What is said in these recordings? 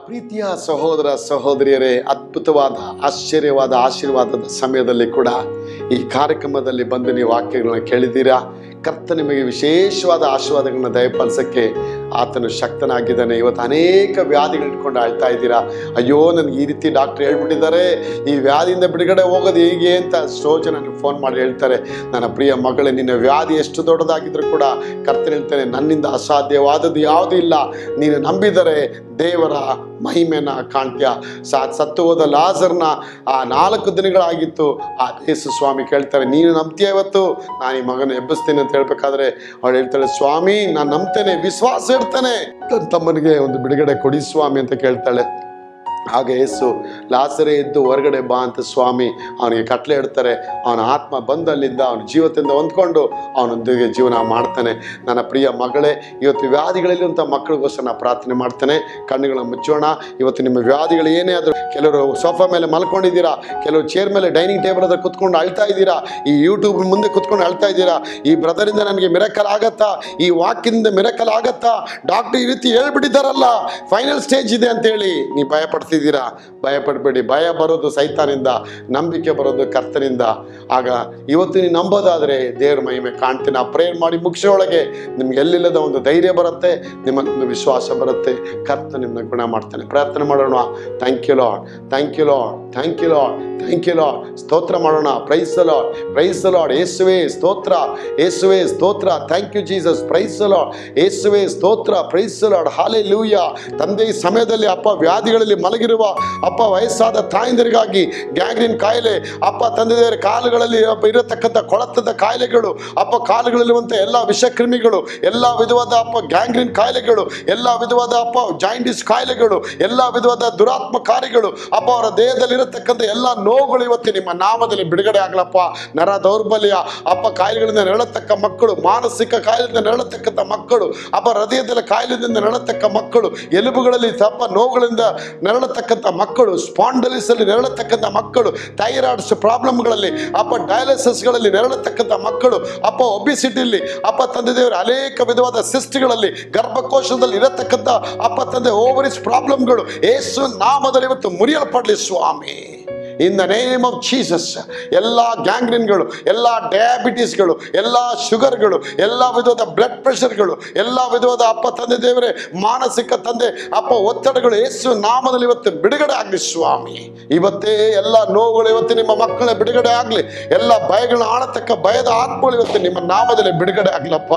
ಪ್ರೀತಿಯ ಸಹೋದರ ಸಹೋದರಿಯರೇ ಅದ್ಭುತವಾದ ಆಶ್ಚರ್ಯವಾದ ಆಶೀರ್ವಾದದ ಸಮಯದಲ್ಲಿ ಕೂಡ ಈ ಕಾರ್ಯಕ್ರಮದಲ್ಲಿ ಬಂದು ನೀವು ವಾಕ್ಯಗಳನ್ನ ಕೇಳಿದ್ದೀರಾ ಕರ್ತ ನಿಮಗೆ ವಿಶೇಷವಾದ ಆಶೀರ್ವಾದಗಳನ್ನ ದಯಪಾಲಿಸಕ್ಕೆ ಆತನು ಶಕ್ತನಾಗಿದ್ದಾನೆ ಇವತ್ತು ಅನೇಕ ವ್ಯಾಧಿಗಳು ಇಟ್ಕೊಂಡು ಆಳ್ತಾ ಇದ್ದೀರಾ ಅಯ್ಯೋ ನನಗೆ ಈ ರೀತಿ ಡಾಕ್ಟರ್ ಹೇಳ್ಬಿಟ್ಟಿದ್ದಾರೆ ಈ ವ್ಯಾಧಿಯಿಂದ ಬಿಡುಗಡೆ ಹೋಗೋದು ಹೇಗೆ ಅಂತ ಎಷ್ಟೋ ಜನ ನನಗೆ ಫೋನ್ ಮಾಡಿ ಹೇಳ್ತಾರೆ ನನ್ನ ಪ್ರಿಯ ಮಗಳೇ ನಿನ್ನ ವ್ಯಾಧಿ ಎಷ್ಟು ದೊಡ್ಡದಾಗಿದ್ರೂ ಕೂಡ ಕರ್ತನ ಹೇಳ್ತಾನೆ ನನ್ನಿಂದ ಅಸಾಧ್ಯವಾದದ್ದು ಯಾವುದೂ ಇಲ್ಲ ನೀನು ನಂಬಿದರೆ ದೇವರ ಮಹಿಮೆನ ಕಾಣ್ತೀಯ ಸಾ ಸತ್ತು ಹೋದ ಲಾಜರ್ನ ಆ ನಾಲ್ಕು ದಿನಗಳಾಗಿತ್ತು ಆ ಯೇಸು ಸ್ವಾಮಿ ಕೇಳ್ತಾರೆ ನೀನು ನಂಬ್ತೀಯ ಇವತ್ತು ನಾನು ಈ ಮಗನ ಎಬ್ಬಿಸ್ತೀನಿ ಅಂತ ಹೇಳ್ಬೇಕಾದ್ರೆ ಅವಳು ಹೇಳ್ತಾಳೆ ಸ್ವಾಮಿ ನಾನು ನಂಬ್ತೇನೆ ವಿಶ್ವಾಸ ಇಡ್ತೇನೆ ನನ್ನ ತಮ್ಮನಿಗೆ ಒಂದು ಬಿಡುಗಡೆ ಕೊಡಿ ಸ್ವಾಮಿ ಅಂತ ಕೇಳ್ತಾಳೆ ಆಗ ಯೇಸು ಲಾಸರೇ ಎದ್ದು ಹೊರಗಡೆ ಬಾ ಅಂತ ಸ್ವಾಮಿ ಅವನಿಗೆ ಕಟ್ಲೆ ಇಡ್ತಾರೆ ಅವನ ಆತ್ಮ ಬಂದಲ್ಲಿಂದ ಅವನ ಜೀವದಿಂದ ಹೊಂದ್ಕೊಂಡು ಅವನೊಂದಿಗೆ ಜೀವನ ಮಾಡ್ತಾನೆ ನನ್ನ ಪ್ರಿಯ ಮಗಳೇ ಇವತ್ತು ವ್ಯಾಧಿಗಳಿರುವಂಥ ಮಕ್ಕಳಿಗೋಸ್ಕರ ನಾನು ಪ್ರಾರ್ಥನೆ ಮಾಡ್ತೇನೆ ಕಣ್ಣುಗಳನ್ನ ಮುಚ್ಚೋಣ ಇವತ್ತು ನಿಮ್ಮ ವ್ಯಾಧಿಗಳು ಏನೇ ಆದರೂ ಕೆಲವರು ಸೋಫಾ ಮೇಲೆ ಮಲ್ಕೊಂಡಿದ್ದೀರಾ ಕೆಲವರು ಚೇರ್ ಮೇಲೆ ಡೈನಿಂಗ್ ಟೇಬಲ್ ಹತ್ರ ಕುತ್ಕೊಂಡು ಅಳ್ತಾ ಇದ್ದೀರಾ ಈ ಯೂಟ್ಯೂಬ್ ಮುಂದೆ ಕುತ್ಕೊಂಡು ಅಳ್ತಾ ಇದ್ದೀರಾ ಈ ಬ್ರದರಿಂದ ನನಗೆ ಮಿರಕಲ್ ಆಗತ್ತಾ ಈ ವಾಕ್ಯದಿಂದ ಮಿರಕಲ್ ಆಗತ್ತಾ ಡಾಕ್ಟರ್ ಈ ರೀತಿ ಹೇಳ್ಬಿಟ್ಟಿದ್ದಾರಲ್ಲ ಫೈನಲ್ ಸ್ಟೇಜ್ ಇದೆ ಅಂತೇಳಿ ನೀವು ಭಯ ಪಡ್ತಿದ್ದೀರಾ ಭಯ ಪಡಬೇಡಿ ಭಯ ಬರೋದು ಸೈತಾನಿಂದ ನಂಬಿಕೆ ಬರೋದು ಕರ್ತನಿಂದ ಆಗ ಇವತ್ತು ನೀವು ನಂಬೋದಾದರೆ ದೇವ್ರ ಮಹಿಮೆ ಕಾಣ್ತೀನಿ ಆ ಪ್ರೇಯರ್ ಮಾಡಿ ಮುಗಿಸೋಳಗೆ ನಿಮ್ಗೆ ಎಲ್ಲಿಲ್ಲದ ಒಂದು ಧೈರ್ಯ ಬರುತ್ತೆ ನಿಮ್ಮೊಂದು ವಿಶ್ವಾಸ ಬರುತ್ತೆ ಕರ್ತ ನಿಮ್ಮನ್ನ ಗುಣ ಮಾಡ್ತಾನೆ ಪ್ರಾರ್ಥನೆ ಮಾಡೋಣ thank you Lord thank you Lord thank you Lord thank you Lord ಸ್ತೋತ್ರ ಮಾಡೋಣ ಪ್ರೈಸ್ ಲಾಡ್ ಪ್ರೈಸ್ ಲಾಡ್ ಯೇಸುವೆ ಸ್ತೋತ್ರ ಯೇಸುವೆ ಸ್ತೋತ್ರ thank you Jesus praise Lord ಯೇಸುವೆ ಸ್ತೋತ್ರ ಪ್ರೈಸ್ ಲಾಡ್ ಹಾಲೆ ಲೂಯ ತಂದೆ ಈ ಸಮಯದಲ್ಲಿ ಅಪ್ಪ ವ್ಯಾಧಿಗಳಲ್ಲಿ ಮಲಗಿರುವ ಅಪ್ಪ ವಯಸ್ಸಾದ ತಾಯಂದಿರಿಗಾಗಿ ಗ್ಯಾಂಗ್ರಿನ್ ಕಾಯಿಲೆ ಅಪ್ಪ ತಂದೆ ದೇವರ ಕಾಲುಗಳಲ್ಲಿ ಅಪ್ಪ ಇರತಕ್ಕಂಥ ಕೊಳತದ ಕಾಯಿಲೆಗಳು ಅಪ್ಪ ಕಾಲುಗಳಲ್ಲಿರುವಂಥ ಎಲ್ಲ ವಿಷಕ್ರಿಮಿಗಳು ಎಲ್ಲ ವಿಧವಾದ ಅಪ್ಪ ಗ್ಯಾಂಗ್ರಿನ್ ಕಾಯಿಲೆಗಳು ಎಲ್ಲ ವಿಧವಾದ ಅಪ್ಪ ಜಾಯಿಂಡಿಸ್ ಕಾಯಿಲೆಗಳು ಎಲ್ಲ ವಿಧವಾದ ದುರಾತ್ಮ ಕಾರ್ಯಗಳು ಅಪ್ಪ ಅವರ ದೇಹದಲ್ಲಿರತಕ್ಕಂಥ ಎಲ್ಲ ನೋವುಗಳು ಇವತ್ತು ನಿಮ್ಮ ನಾಮದಲ್ಲಿ ಬಿಡುಗಡೆ ಆಗ್ಲಪ್ಪ ನರ ದೌರ್ಬಲ್ಯ ಅಪ್ಪ ಕಾಯಿಲೆಗಳಿಂದ ನರಳತಕ್ಕ ಮಕ್ಕಳು ಮಾನಸಿಕ ಕಾಯಿಲೆಯಿಂದ ನರಳತಕ್ಕಂಥ ಮಕ್ಕಳು ಅಪ್ಪ ಹೃದಯದಲ್ಲಿ ಕಾಯಿಲೆಯಿಂದ ನರಳತಕ್ಕ ಮಕ್ಕಳು ಎಲುಬುಗಳಲ್ಲಿ ತಪ್ಪ ನೋವುಗಳಿಂದ ನರಳತಕ್ಕಂಥ ಮಕ್ಕಳು ಸ್ಪಾಂಡಲಿಸ್ ಅಲ್ಲಿ ನರಳತಕ್ಕಂಥ ಮಕ್ಕಳು ಥೈರಾಯ್ಡ್ಸ್ ಪ್ರಾಬ್ಲಮ್ಗಳಲ್ಲಿ ಅಪ್ಪ ಡಯಾಲಿಸಿಸ್ಗಳಲ್ಲಿ ನರಳತಕ್ಕಂಥ ಮಕ್ಕಳು ಅಪ್ಪ ಒಬಿಸಿಟಿಲಿ ಅಪ್ಪ ತಂದೆ ದೇವರ ಅನೇಕ ವಿಧವಾದ ಸಿಸ್ಟ್ಗಳಲ್ಲಿ ಗರ್ಭಕೋಶದಲ್ಲಿ ಇರತಕ್ಕಂಥ ಅಪ್ಪ ತಂದೆ ಓವರಿಸ್ ಪ್ರಾಬ್ಲಮ್ಗಳು ಏಸು ನಾಮದಲ್ಲಿ ಇವತ್ತು ಮುರಿಯಲ್ಪಡಲಿ ಸ್ವಾಮಿ in the name of Jesus ಎಲ್ಲ ಗ್ಯಾಂಗ್ರಿನ್ಗಳು ಎಲ್ಲ ಡಯಾಬಿಟೀಸ್ಗಳು ಎಲ್ಲ ಶುಗರ್ಗಳು ಎಲ್ಲ ವಿಧವಾದ ಬ್ಲಡ್ ಪ್ರೆಷರ್ಗಳು ಎಲ್ಲ ವಿಧವಾದ ಅಪ್ಪ ತಂದೆ ದೇವರೇ ಮಾನಸಿಕ ತಂದೆ ಅಪ್ಪ ಒತ್ತಡಗಳು ಯೇಸು ನಾಮದಲ್ಲಿ ಇವತ್ತು ಬಿಡುಗಡೆ ಆಗಲಿ ಸ್ವಾಮಿ ಇವತ್ತೇ ಎಲ್ಲ ನೋವುಗಳು ಇವತ್ತು ನಿಮ್ಮ ಮಕ್ಕಳ ಬಿಡುಗಡೆ ಆಗಲಿ ಎಲ್ಲ ಭಯಗಳನ್ನ ಆಳತಕ್ಕ ಭಯದ ಆತ್ಮಗಳು ಇವತ್ತು ನಿಮ್ಮ ನಾಮದಲ್ಲಿ ಬಿಡುಗಡೆ ಆಗ್ಲಪ್ಪ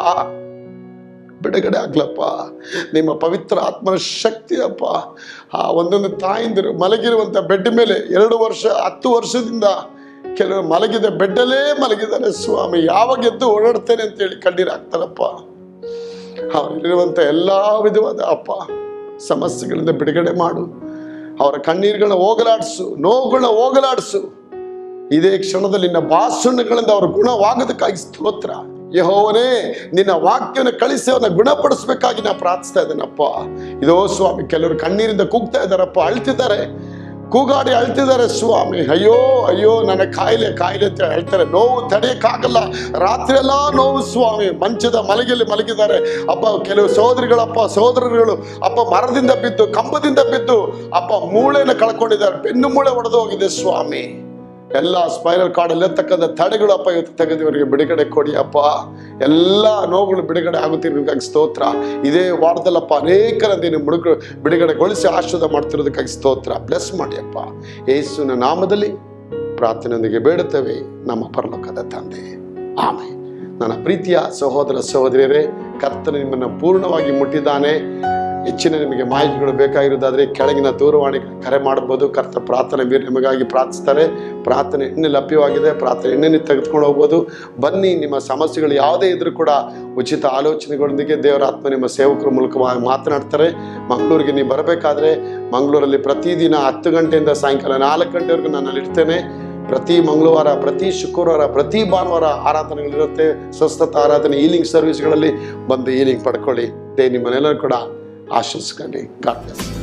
ಬಿಡುಗಡೆ ಆಗ್ಲಪ್ಪ ನಿಮ್ಮ ಪವಿತ್ರ ಆತ್ಮನ ಶಕ್ತಿ ಅಪ್ಪ ಆ ಒಂದೊಂದು ತಾಯಿಂದಿರು ಮಲಗಿರುವಂಥ ಬೆಡ್ ಮೇಲೆ ಎರಡು ವರ್ಷ ಹತ್ತು ವರ್ಷದಿಂದ ಕೆಲವರು ಮಲಗಿದ ಬೆಡ್ಡಲ್ಲೇ ಮಲಗಿದ್ದಾರೆ ಸ್ವಾಮಿ ಯಾವಾಗ ಎದ್ದು ಓಡಾಡ್ತೇನೆ ಅಂತೇಳಿ ಕಣ್ಣೀರಾಗ್ತಾರಪ್ಪ ಅವರಲ್ಲಿರುವಂಥ ಎಲ್ಲ ವಿಧವಾದ ಅಪ್ಪ ಸಮಸ್ಯೆಗಳಿಂದ ಬಿಡುಗಡೆ ಮಾಡು ಅವರ ಕಣ್ಣೀರುಗಳನ್ನ ಹೋಗಲಾಡಿಸು ನೋವುಗಳನ್ನ ಹೋಗಲಾಡಿಸು ಇದೇ ಕ್ಷಣದಲ್ಲಿ ನಿನ್ನ ಭಾಷಣಗಳಿಂದ ಅವರು ಗುಣವಾಗೋದಕ್ಕಾಗಿ ಸ್ತೋತ್ರ ಯಹೋವನೇ ನಿನ್ನ ವಾಕ್ಯವನ್ನು ಕಳಿಸಿ ಅವನ್ನ ಗುಣಪಡಿಸ್ಬೇಕಾಗಿ ನಾ ಪ್ರಾರ್ಥಿಸ್ತಾ ಇದ್ದೇನಪ್ಪ ಇದೋ ಸ್ವಾಮಿ ಕೆಲವರು ಕಣ್ಣೀರಿಂದ ಕೂಗ್ತಾ ಇದ್ದಾರಪ್ಪ ಅಳ್ತಿದ್ದಾರೆ ಕೂಗಾಡಿ ಅಳ್ತಿದ್ದಾರೆ ಸ್ವಾಮಿ ಅಯ್ಯೋ ಅಯ್ಯೋ ನನ್ನ ಕಾಯಿಲೆ ಕಾಯಿಲೆ ಅಂತ ಹೇಳ್ತಾರೆ ನೋವು ತಡೆಯಕ್ಕಾಗಲ್ಲ ರಾತ್ರಿ ಎಲ್ಲ ನೋವು ಸ್ವಾಮಿ ಮಂಚದ ಮಲಗಿಯಲ್ಲಿ ಮಲಗಿದ್ದಾರೆ ಅಪ್ಪ ಕೆಲವು ಸಹೋದರಿಗಳಪ್ಪ ಸಹೋದರರುಗಳು ಅಪ್ಪ ಮರದಿಂದ ಬಿದ್ದು ಕಂಬದಿಂದ ಬಿದ್ದು ಅಪ್ಪ ಮೂಳೆನ ಕಳ್ಕೊಂಡಿದ್ದಾರೆ ಬೆನ್ನು ಮೂಳೆ ಒಡೆದು ಹೋಗಿದೆ ಸ್ವಾಮಿ ಎಲ್ಲ ಸ್ಪೈರಲ್ ಕಾರ್ಡ್ ಇರತಕ್ಕಂಥ ತಡೆಗಳು ಅಪ್ಪ ಇವತ್ತು ತೆಗೆದು ಇವರಿಗೆ ಬಿಡುಗಡೆ ಕೊಡಿ ಅಪ್ಪ ಎಲ್ಲ ನೋವುಗಳು ಬಿಡುಗಡೆ ಆಗುತ್ತಿರೋದಕ್ಕಾಗಿ ಸ್ತೋತ್ರ ಇದೇ ವಾರದಲ್ಲಪ್ಪ ಅನೇಕರ ನೀನು ಮುಡುಗ ಬಿಡುಗಡೆಗೊಳಿಸಿ ಆಶೀರ್ವಾದ ಮಾಡ್ತಿರೋದಕ್ಕಾಗಿ ಸ್ತೋತ್ರ ಬ್ಲೆಸ್ ಮಾಡಿ ಅಪ್ಪ ಯೇಸುವಿನ ನಾಮದಲ್ಲಿ ಪ್ರಾರ್ಥನೆಯೊಂದಿಗೆ ಬೇಡುತ್ತೇವೆ ನಮ್ಮ ಪರಲೋಕದ ತಂದೆ ಆಮೇಲೆ ನನ್ನ ಪ್ರೀತಿಯ ಸಹೋದರ ಸಹೋದರಿಯರೇ ಕರ್ತನ ನಿಮ್ಮನ್ನು ಪೂರ್ಣವಾಗಿ ಮುಟ್ಟಿದ್ದಾನೆ ಹೆಚ್ಚಿನ ನಿಮಗೆ ಮಾಹಿತಿಗಳು ಬೇಕಾಗಿರೋದಾದ್ರೆ ಕೆಳಗಿನ ದೂರವಾಣಿ ಕರೆ ಮಾಡಬಹುದು ಕರ್ತ ಪ್ರಾರ್ಥನೆ ವೀರ್ ನಿಮಗಾಗಿ ಪ್ರಾರ್ಥಿಸ್ತಾರೆ ಪ್ರಾರ್ಥನೆ ಎಣ್ಣೆ ಲಭ್ಯವಾಗಿದೆ ಪ್ರಾರ್ಥನೆ ಎಣ್ಣೆ ತೆಗೆದುಕೊಂಡು ಹೋಗ್ಬೋದು ಬನ್ನಿ ನಿಮ್ಮ ಸಮಸ್ಯೆಗಳು ಯಾವುದೇ ಇದ್ರೂ ಕೂಡ ಉಚಿತ ಆಲೋಚನೆಗಳೊಂದಿಗೆ ದೇವರ ಆತ್ಮ ನಿಮ್ಮ ಸೇವಕರ ಮೂಲಕ ಮಾತನಾಡ್ತಾರೆ ಮಂಗಳೂರಿಗೆ ನೀವು ಬರಬೇಕಾದ್ರೆ ಮಂಗಳೂರಲ್ಲಿ ಪ್ರತಿದಿನ ಹತ್ತು ಗಂಟೆಯಿಂದ ಸಾಯಂಕಾಲ ನಾಲ್ಕು ಗಂಟೆವರೆಗೂ ನಾನು ಅಲ್ಲಿ ಇರ್ತೇನೆ ಪ್ರತಿ ಮಂಗಳವಾರ ಪ್ರತಿ ಶುಕ್ರವಾರ ಪ್ರತಿ ಭಾನುವಾರ ಆರಾಧನೆಗಳಿರುತ್ತೆ ಸ್ವಸ್ಥತಾ ಆರಾಧನೆ ಈಲಿಂಗ್ ಸರ್ವಿಸ್ಗಳಲ್ಲಿ ಬಂದು ಈಲಿಂಗ್ ಪಡ್ಕೊಳ್ಳಿ ದೇ ನಿಮ್ಮನ್ನೆಲ್ಲರೂ ಕೂಡ ಆಶಿಸ್ಕೊಳ್ಳಿ ಗಾಡ್ ಬ್ಲೆಸ್